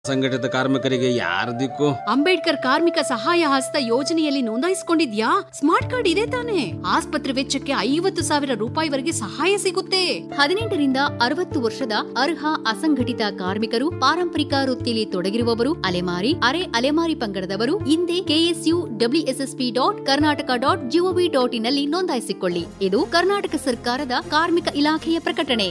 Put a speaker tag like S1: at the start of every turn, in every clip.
S1: ಸಂಘಟಿತ ಕಾರ್ಮಿಕರಿಗೆ ಯಾರ ದಿಕ್ಕು
S2: ಅಂಬೇಡ್ಕರ್ ಕಾರ್ಮಿಕ ಸಹಾಯ ಹಸ್ತ ಯೋಜನೆಯಲ್ಲಿ ನೋಂದಾಯಿಸಿಕೊಂಡಿದ್ಯಾ ಸ್ಮಾರ್ಟ್ ಕಾರ್ಡ್ ಇದೆ ತಾನೆ ಆಸ್ಪತ್ರೆ ವೆಚ್ಚಕ್ಕೆ ಐವತ್ತು ಸಾವಿರ ರೂಪಾಯಿವರೆಗೆ ಸಹಾಯ ಸಿಗುತ್ತೆ ಹದಿನೆಂಟರಿಂದ ಅರವತ್ತು ವರ್ಷದ ಅರ್ಹ ಅಸಂಘಟಿತ ಕಾರ್ಮಿಕರು ಪಾರಂಪರಿಕ ವೃತ್ತಿಯಲ್ಲಿ ತೊಡಗಿರುವವರು ಅಲೆಮಾರಿ ಅರೆ ಅಲೆಮಾರಿ ಪಂಗಡದವರು ಹಿಂದೆ KSU WSSP dot Karnataka dot GOV dot ಇನ್ನಲ್ಲಿ ನೋಂದಾಯಿಸಿಕೊಳ್ಳಿ ಇದು ಕರ್ನಾಟಕ ಸರ್ಕಾರದ ಕಾರ್ಮಿಕ ಇಲಾಖೆಯ ಪ್ರಕಟಣೆ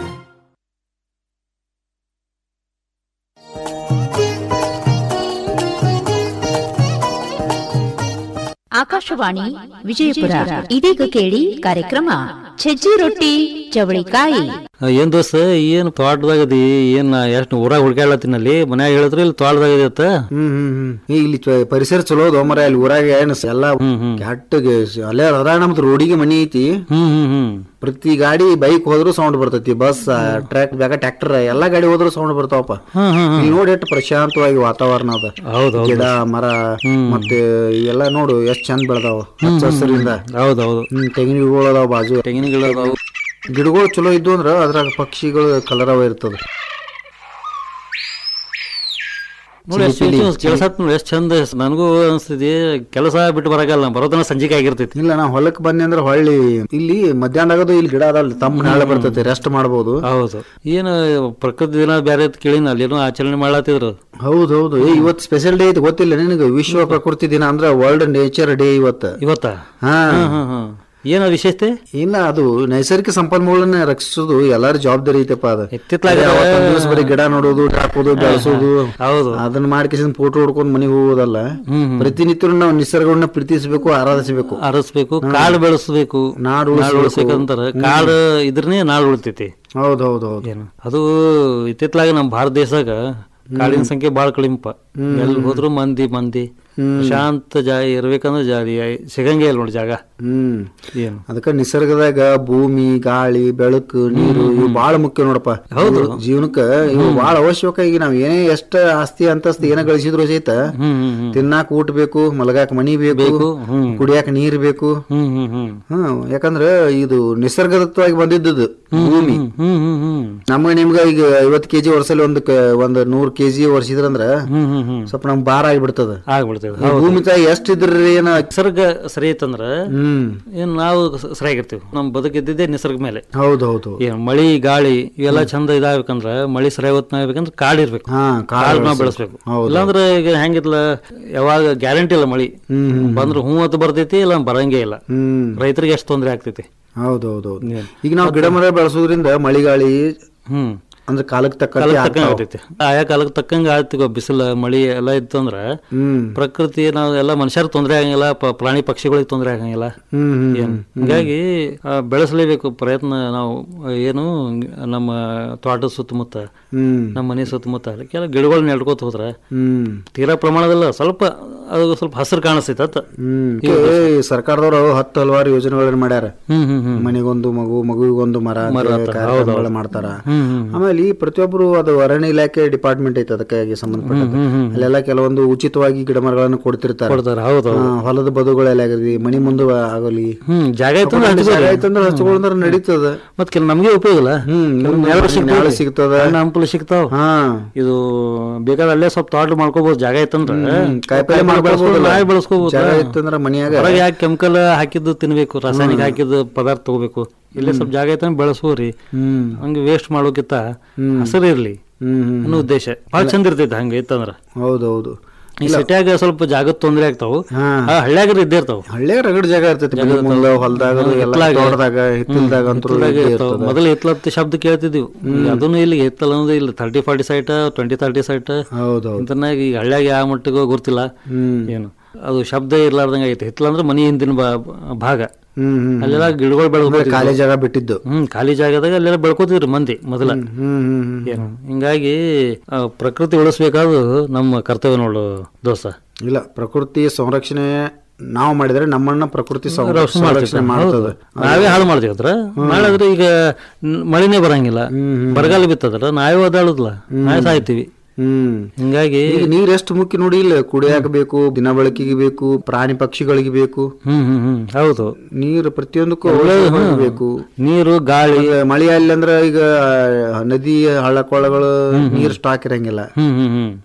S3: ಆಕಾಶವಾಣಿ ವಿಜಯಪುರ ಇದೀಗ ಕೇಳಿ ಕಾರ್ಯಕ್ರಮ ಸಜ್ಜಿ ರೊಟ್ಟಿ ಚವಳಿಕಾಯಿ
S4: ಏನ್ ದೋಸ್ತ ಏನ್ ತೋಟದಾಗ ಅದಿ ಏನ್ ಎಷ್ಟು ಊರಾಗ ಹುಡ್ಕ್ಯಾಳತ್ತಿನಲ್ಲಿ ಮನ್ಯಾಗ ಹೇಳಿದ್ರು ಇಲ್ಲಿ ತೋಟದಾಗ ಇದತ್ತ
S5: ಹ್ಮ್ ಹ್ಮ್ ಹ್ಮ್ ಈ ಇಲ್ಲಿ ಚ- ಪರಿಸರ ಚಲೋ ಅದ ಮರ ಅಲ್ಲಿ ಊರಾಗ ಏನ್ ಸ- ಎಲ್ಲಾ ಕೆಟ್ಟಗೆ ಅಲ್ಲೇ ಅದ ನಮ್ದು ರೋಡಿಗೆ ಮನಿ ಐತಿ
S4: ಹ್ಮ್ ಹ್ಮ್ ಹ್ಮ್
S5: ಪ್ರತಿ ಗಾಡಿ ಬೈಕ್ ಹೋದ್ರು ಸೌಂಡ್ ಬರ್ತೈತಿ ಬಸ್ ಟ್ರಕ್ ಬ್ಯಾಗ ಟ್ರ್ಯಾಕ್ಟರ್ ಎಲ್ಲಾ ಗಾಡಿ ಹೋದ್ರು ಸೌಂಡ್ ಬರ್ತಾವಪ್ಪ
S4: ಹ್ಮ್ ಹ್ಮ್
S5: ಇಲ್ಲಿ ನೋಡಿ ಎಷ್ಟು ಪ್ರಶಾಂತವಾಗಿ ವಾತಾವರಣ ಅದ
S4: ಹೌದು
S5: ಗಿಡ ಮರ ಮತ್ತೆ ಇವೆಲ್ಲ ನೋಡು ಎಷ್ಟ್ ಚಂದ ಬೆಳದಾವ ಹಚ್ಚ ಹಸಿರಿಂದ
S4: ಹೌದೌದು
S5: ಹ್ಮ್ ತೆಂಗಿನ ಗಿಡಗಳು ಅದಾವ ಬಾಜು
S4: ತೆಂಗಿನ ಗಿಡ ಅದಾವು
S5: ಗಿಡಗಳು ಚಲೋ ಇದ್ದು ಅಂದ್ರ ಅದ್ರಾಗ ಪಕ್ಷಿಗಳು ಕಲರವ ಇರ್ತದ
S4: ನೋಡಿ ಎಷ್ಟು ಕೆಲಸ ನೋಡಿ ಎಷ್ಟು ಚಂದ ನನಗೂ ಅನ್ಸ್ತೈತಿ ಕೆಲಸ ಬಿಟ್ಟು ಬರಕಲ್ಲ ಬರೋದನ್ನ ಸಂಜಿಕೆ ಆಗಿರ್ತೈತಿ
S5: ಇಲ್ಲ ನಾ ಹೊಲಕ್ ಬಂದೆ ಅಂದ್ರ ಹೊಳ್ಳಿ ಇಲ್ಲಿ ಮಧ್ಯಾಹ್ನ ಆಗೋದು ಇಲ್ಲಿ ಗಿಡ ಅದಲ್ಲ ತಮ್ಮ ನಾಳೆ ಬರ್ತೈತಿ ರೆಸ್ಟ್ ಮಾಡ್ಬೋದು
S4: ಹೌದು ಏನು ಪ್ರಕೃತಿ ದಿನ ಬೇರೆ ಕೇಳಿನ ಅಲ್ಲಿ ಏನೋ ಆಚರಣೆ ಮಾಡತ್ತಿದ್ರು
S5: ಹೌದು ಹೌದು ಏ ಇವತ್ತು ಸ್ಪೆಷಲ್ ಡೇ ಐತಿ ಗೊತ್ತಿಲ್ಲ ನಿನಗೆ ವಿಶ್ವ ಪ್ರಕೃತಿ ದಿನ ಅಂದ್ರ ವರ್ಲ್ಡ್ ನೇಚರ್ ಡೇ ಇವತ್ತ
S4: ಇವತ್ತ
S5: ಹಾ
S4: ಹ್ಮ್ ಹ್ಮ್ ಹ್ಮ್ ಏನ ವಿಶೇಷತೆ
S5: ಇಲ್ಲ ಅದು ನೈಸರ್ಗಿಕ ಸಂಪನ್ಮೂಲನ ರಕ್ಷಿಸೋದು ಎಲ್ಲಾರ ಜವಾಬ್ದಾರಿ ಐತಪ್ಪ ಅದ
S4: ಎತ್ತಿತ್ಲಾಗ
S5: ಅವತ್ತೊಂದ್ ದಿವ್ಸ ಬರೀ ಗಿಡ ನೋಡೋದು ಹಾಕೋದು ಬೆಳೆಸೋದು
S4: ಹೌದು
S5: ಅದನ್ನ ಮಾಡ್ಕೇಸಿಂದ ಫೋಟೋ ಹೊಡ್ಕೊಂಡ್ ಮನೆಗೆ ಹೋಗೋದಲ್ಲ
S4: ಹ್ಮ್ ಹ್ಮ್
S5: ಪ್ರತಿನಿತ್ಯ ನಾವು ನಿಸರ್ಗವನ್ನ ಪ್ರೀತಿಸಬೇಕು ಆರಾಧಿಸಬೇಕು
S4: ಅರಸ್ಬೇಕು ಕಾಡು ಬೆಳೆಸ್ಬೇಕು
S5: ನಾಡು
S4: ನಾಡು ಉಳಿಸ್ಬೇಕಂತಾರ ಕಾಡು ಇದ್ರನೇ ನಾಡು ಉಳಿತೈತಿ
S5: ಹೌದು ಹೌದು ಹೌದು
S4: ಏನು ಅದು ಇತ್ತಿತ್ಲಾಗ ನಮ್ಮ ಭಾರತ ದೇಶದಾಗ ಕಾಡಿನ ಸಂಖ್ಯೆ ಬಾಳ ಕಡಿಮೆ ಎಲ್ಲಿ ಹೋದ್ರು ಮಂದಿ ಮಂದಿ ಶಾಂತ ಜಾಗ ಇರ್ಬೇಕಂದ್ರೆ ಜಾಗ ಸಿಗಂಗೆ ಇಲ್ಲ ನೋಡಿ ಜಾಗ
S5: ಹ್ಮ್
S4: ಏನು
S5: ಅದಕ್ಕ ನಿಸರ್ಗದಾಗ ಭೂಮಿ ಗಾಳಿ ಬೆಳಕು ನೀರು ಇವು ಬಾಳ ಮುಖ್ಯ ನೋಡಪ್ಪ
S4: ಹೌದು.
S5: ಇವು ಜೀವನಕ್ಕ ಇವು ಬಾಳ ಅವಶ್ಯಕ ಈಗ ನಾವ್ ಏನೇ ಎಷ್ಟ ಆಸ್ತಿ ಅಂತಸ್ತಿ ಏನ ಗಳಿಸಿದ್ರು ಸಹಿತ
S4: ಹ್ಮ್ ಹ್ಮ್ ಹ್ಮ್
S5: ತಿನ್ನಾಕ ಊಟ ಬೇಕು ಮಲಗಾಕ ಮನಿ ಬೇಕು
S4: ಹ್ಮ್
S5: ಕುಡಿಯಾಕ ನೀರ್ ಬೇಕು
S4: ಹ್ಮ್ ಹ್ಮ್ ಹ್ಮ್
S5: ಹ್ಮ್ ಯಾಕಂದ್ರ ಇದು ನಿಸರ್ಗದತ್ತವಾಗಿ ಬಂದಿದ್ದದು ಭೂಮಿ
S4: ಹ್ಮ್ ಹ್ಮ್ ಹ್ಮ್
S5: ನಮ್ಗ ನಿಮ್ಗ ಈಗ ಐವತ್ ಕೆಜಿ ವರ್ಷದಲ್ಲಿ ಒಂದ್ ಕ- ಒಂದ್ ನೂರ್ ಕೆಜಿ ವರ್ಷಿದ್ರಂದ್ರ
S4: ಹ್ಮ್ ಹ್ಮ್ ಹ್ಮ್
S5: ಸ್ವಲ್ಪ ನಮ್ಗ್ ಭಾರ ಆಗ್ಬಿಡ್ತದ
S4: ಆಗ್ಬಿಡ್ತೈತೆ
S5: ಈ ಭೂಮಿ ತಾಯಿ ಎಷ್ಟ್ ಇದ್ರಿ ಏನ
S4: ನಿಸರ್ಗ ಸರಿ ಐತಂದ್ರ
S5: ಹ್ಮ್
S4: ಏನ್ ನಾವು ಸ- ಸರಿಯಾಗಿರ್ತೀವಿ ನಮ್ ಬದುಕಿದ್ದಿದ್ದೇ ನಿಸರ್ಗ ಮೇಲೆ
S5: ಹೌದ್ ಹೌದು
S4: ಏನ್ ಮಳಿ ಗಾಳಿ ಇವೆಲ್ಲ ಚಂದ ಇದಾಗಬೇಕಂದ್ರ ಮಳಿ ಸರಿಯಾಗಿ ಹೊತ್ನಾಗಬೇಕಂದ್ರ ಕಾಡ್ ಇರ್ಬೇಕು
S5: ಹಾ
S4: ಕಾಡ್ ನಾವು ಬೆಳೆಸ್ಬೇಕು
S5: ಹೌದು.
S4: ಇಲ್ಲಾಂದ್ರೆ ಈಗ ಹೆಂಗಿತ್ಲ ಯಾವಾಗ ಗ್ಯಾರಂಟಿ ಇಲ್ಲ ಮಳಿ
S5: ಹ್ಮ್
S4: ಬಂದ್ರೆ ಹೂ ಅಂತ ಬರ್ತೈತಿ ಇಲ್ಲ ಬರಂಗೇ ಇಲ್ಲ
S5: ಹ್ಮ್
S4: ರೈತರಿಗೆ ಎಷ್ಟು ತೊಂದರೆ ಆಗ್ತೈತಿ
S5: ಹೌದೌದೌದು ಈಗ ನಾವು ಗಿಡ ಮರ ಬೆಳೆಸೋದ್ರಿಂದ ಮಳಿಗಾಳಿ
S4: ಹ್ಮ್
S5: ಅಂದ್ರೆ ಕಾಲಕ್ಕೆ ತಕ್ಕಂತೆ
S4: ಕಾಲಕ್ಕೆ ತಕ್ಕಂಗೆ
S5: ಆಗ್ತಾವ.
S4: ಆಗ್ತೈತಿ ಆಯಾ ಕಾಲಕ್ಕೆ ತಕ್ಕಂಗೆ ಆಗ್ತಿಗೋ ಬಿಸಿಲು ಮಳಿ ಎಲ್ಲ ಇತ್ತು ಅಂದ್ರ
S5: ಹ್ಮ್
S4: ಪ್ರಕೃತಿ ನಾವು ಎಲ್ಲ ಮನುಷ್ಯರಿಗೆ ತೊಂದರೆ ಆಗಂಗಿಲ್ಲ ಪ- ಪ್ರಾಣಿ ಪಕ್ಷಿಗಳಿಗೆ ತೊಂದರೆ ಆಗಂಗಿಲ್ಲ
S5: ಹ್ಮ್ ಹ್ಮ್
S4: ಏನು ಹಿಂಗಾಗಿ ಆ, ಬೆಳೆಸಲೇಬೇಕು ಪ್ರಯತ್ನ ನಾವು ಏನು ನಮ್ಮ ತೋಟದ ಸುತ್ತಮುತ್ತ
S5: ಹ್ಮ್
S4: ನಮ್ಮ ಮನೆ ಸುತ್ತಮುತ್ತ ಕೆಲ ಗಿಡಗಳು ನೆಡ್ಕೋತ ಹೋದ್ರ
S5: ಹ್ಮ್
S4: ತೀರಾ ಪ್ರಮಾಣದಲ್ಲ ಸ್ವಲ್ಪ ಅದು ಸ್ವಲ್ಪ ಹಸಿರು ಕಾಣಿಸ್ತೈತೆ ಅತ್ತ
S5: ಹ್ಮ್ ಏ, ಸರ್ಕಾರದವರು ಹತ್ತು ಹಲವಾರು ಯೋಜನೆಗಳನ್ನ ಮಾಡ್ಯಾರ
S4: ಹ್ಮ್ ಹ್ಮ್ ಹ್ಮ್
S5: ಮನೆಗೊಂದು ಮಗು ಮಗುವಿಗೊಂದು ಮರ ಅಂತ
S4: ಮರ ಅಂತ,
S5: ಕಾರ್ಯಕ್ರಮಗಳನ್ನ ಮಾಡ್ತಾರ
S4: ಹ್ಮ್ ಹ್ಮ್
S5: ಆಮೇಲೆ ಈ ಪ್ರತಿಯೊಬ್ಬರು ಅದು ಅರಣ್ಯ ಇಲಾಖೆ ಡಿಪಾರ್ಟ್ಮೆಂಟ್ ಐತೆ ಅದಕ್ಕಾಗಿ ಸಂಬಂಧಪಟ್ಟಂತೆ
S4: ಹ್ಮ್ ಹ್ಮ್
S5: ಅಲ್ಲೆಲ್ಲ ಕೆಲವೊಂದು ಉಚಿತವಾಗಿ ಗಿಡ ಮರಗಳನ್ನು ಕೊಡ್ತಿರ್ತಾರೆ
S4: ಕೊಡ್ತಾರ ಹೌದು
S5: ಆ, ಹೊಲದ ಬದುಗಳೆಲ್ಲ ಆಗಲಿ ಮನಿ ಮುಂದೆ ಆಗಲಿ
S4: ಹ್ಮ್ ಜಾಗ ಐತೆ ಅಂದ್ರೆ
S5: ಜಾಗ
S4: ಹಚ್ಬೋದು.
S5: ಐತಂದ್ರೆ ಹಚ್ಕೊಳ್ಳಂದ್ರೆ ನಡೀತದ
S4: ಮತ್ ಕೆಲ ನಮಗೆ ಉಪಯೋಗ ಇಲ್ಲ
S5: ಹ್ಮ್
S4: ಕೆಲವು
S5: ನೆರಳು
S4: ನೆರಳು
S5: ಸಿಗ್ತದೆ. ನೆರಳು
S4: ಸಿಗ್ತದೆ
S5: ಸಿಗ್ತದ.
S4: ಹಣ್ಣು ಹಂಪಲು ಸಿಗ್ತಾವ
S5: ಹಾ
S4: ಇದು ಬೇಕಾದ್ರೆ ಅಲ್ಲೇ ಸ್ವಲ್ಪ ತೋಟ ಮಾಡ್ಕೋಬಹುದು ಜಾಗ ಐತಂದ್ರ
S5: ಕಾಯಿಪಲ್ಲೆ ಮಾಡ್ಕೊಳ್ಬೋದು
S4: ನಾವೇ ಬೆಳೆಸ್ಕೋಬಹುದು
S5: ಜಾಗ ಇತ್ತಂದ್ರ ಮನ್ಯಾಗ
S4: ಹೊರಗೆ ಯಾಕೆ ಕೆಮಿಕಲ್ ಹಾಕಿದ್ದು ತಿನ್ಬೇಕು ರಾಸಾಯನಿಕ ಹಾಕಿದ್ದು ಪದಾರ್ಥ ತಗೋಬೇಕು ಇಲ್ಲೇ ಸ್ವಲ್ಪ ಜಾಗ ಐತಂದ್ರೆ ಬೆಳೆಸ್ಬೋರಿ
S5: ಹ್ಮ್
S4: ಹಂಗೆ ವೇಸ್ಟ್ ಮಾಡೋಕ್ಕಿಂತ ಹಸಿರು ಇರ್ಲಿ
S5: ಹ್ಮ್ ಹ್ಮ್
S4: ಅನ್ನೋ ಉದ್ದೇಶ ಭಾಳ ಚಂದ ಇರ್ತೈತೆ ಹಂಗ ಇತ್ತಂದ್ರ
S5: ಹೌದೌದು
S4: ಈ ಸಿಟ್ಯಾಗ ಸ್ವಲ್ಪ ಜಾಗದ ತೊಂದರೆ ಆಗ್ತಾವು
S5: ಹಾ
S4: ಆ ಹಳ್ಳ್ಯಾಗ ಇದ್ದೇ ಇರ್ತಾವ
S5: ಹಳ್ಳಿಯ ರಗಡ್ ಜಾಗ ಇರ್ತೈತಿ ಮನೆ ಮುಂದ ಹೊಲದಾಗ ಎಲ್ಲ
S4: ಹಿತ್ಲಾಗ.
S5: ತೋಟದಾಗ ಹಿತ್ತಲ್ದಾಗ ಅಂತೂ ಇದ್ದೇ ಇರ್ತದ
S4: ಮೊದಲು ಎತ್ತಲತ್ತ ಶಬ್ದ ಕೇಳ್ತಿದ್ವಿ ಅದನ್ನು ಇಲ್ಲಿ ಎತ್ತಲ ಅನ್ನೋದು ಇಲ್ಲಿ thirty forty site twenty thirty site
S5: ಹೌದೌದು
S4: ಇಂತನಾಗ ಈಗ ಹಳ್ಳ್ಯಾಗ ಯಾವ ಮಟ್ಟಿಗೋ ಗೊತ್ತಿಲ್ಲ
S5: ಹ್ಮ್
S4: ಏನು ಅದು ಶಬ್ದ ಇರ್ಲಾರ್ದಂಗ ಐತೆ ಹಿತ್ತಲ ಅಂದ್ರೆ ಮನಿ ಹಿಂದಿನ ಬಾ- ಭಾಗ
S5: ಹ್ಮ್ ಹ್ಮ್
S4: ಅಲ್ಲೆಲ್ಲ ಗಿಡಗಳು ಬೆಳೆದ್ಬೋದು
S5: ಖಾಲಿ ಜಾಗ ಬಿಟ್ಟಿದ್ದು
S4: ಹ್ಮ್ ಖಾಲಿ ಜಾಗದಾಗ ಅಲ್ಲೆಲ್ಲ ಬೆಳ್ಕೋತಿದ್ರು ಮಂದಿ ಮೊದಲ
S5: ಹ್ಮ್ ಹ್ಮ್ ಹ್ಮ್
S4: ಏನು ಹಿಂಗಾಗಿ ಆ, ಪ್ರಕೃತಿ ಉಳಿಸ್ಬೇಕಾದ್ರು ನಮ್ಮ ಕರ್ತವ್ಯ ನೋಡು ದೋಸ್ತ
S5: ಇಲ್ಲ ಪ್ರಕೃತಿ ಸಂರಕ್ಷಣೆ ನಾವು ಮಾಡಿದ್ರೆ ನಮ್ಮನ್ನ ಪ್ರಕೃತಿ ಸಂ-
S4: ರಕ್ಷಣೆ
S5: ಸಂರಕ್ಷಣೆ ಮಾಡ್ತದ
S4: ನಾವೇ ಹಾಳು ಮಾಡ್ತೀವಿ ಅದ್ರ ನಾಳೆ ಆದ್ರೆ ಈಗ ನ್- ಮಳಿನೇ ಬರಂಗಿಲ್ಲ ಬರಗಾಲ ಬಿತ್ತದ್ರ ನಾವೇ ಒದಾಡುದಿಲ್ಲ ನಾವೇ ಸಾಯ್ತೀವಿ
S5: ಹ್ಮ್
S4: ಹಿಂಗಾಗಿ
S5: ಈಗ ನೀರ್ ಎಷ್ಟು ಮುಖ್ಯ ನೋಡಿ ಇಲ್ಲ ಕುಡಿಯಾಕ ಬೇಕು ದಿನ ಬಳಕೆಗೆ ಬೇಕು ಪ್ರಾಣಿ ಪಕ್ಷಿಗಳಿಗೆ ಬೇಕು
S4: ಹ್ಮ್ ಹ್ಮ್ ಹ್ಮ್ ಹೌದು
S5: ನೀರು ಪ್ರತಿಯೊಂದಕ್ಕೂ ಅವಶ್ಯಕವಾಗಿ ಬೇಕು
S4: ನೀರು ಗಾಳಿ
S5: ಈಗ ಮಳೆ ಅಲ್ಲಿ ಅಂದ್ರ ಈಗ ನದಿ ಹಳ್ಳ ಕೊಳ್ಳಗಳು ನೀರ್ ಸ್ಟಾಕ್ ಇರಂಗಿಲ್ಲ
S4: ಹ್ಮ್ ಹ್ಮ್ ಹ್ಮ್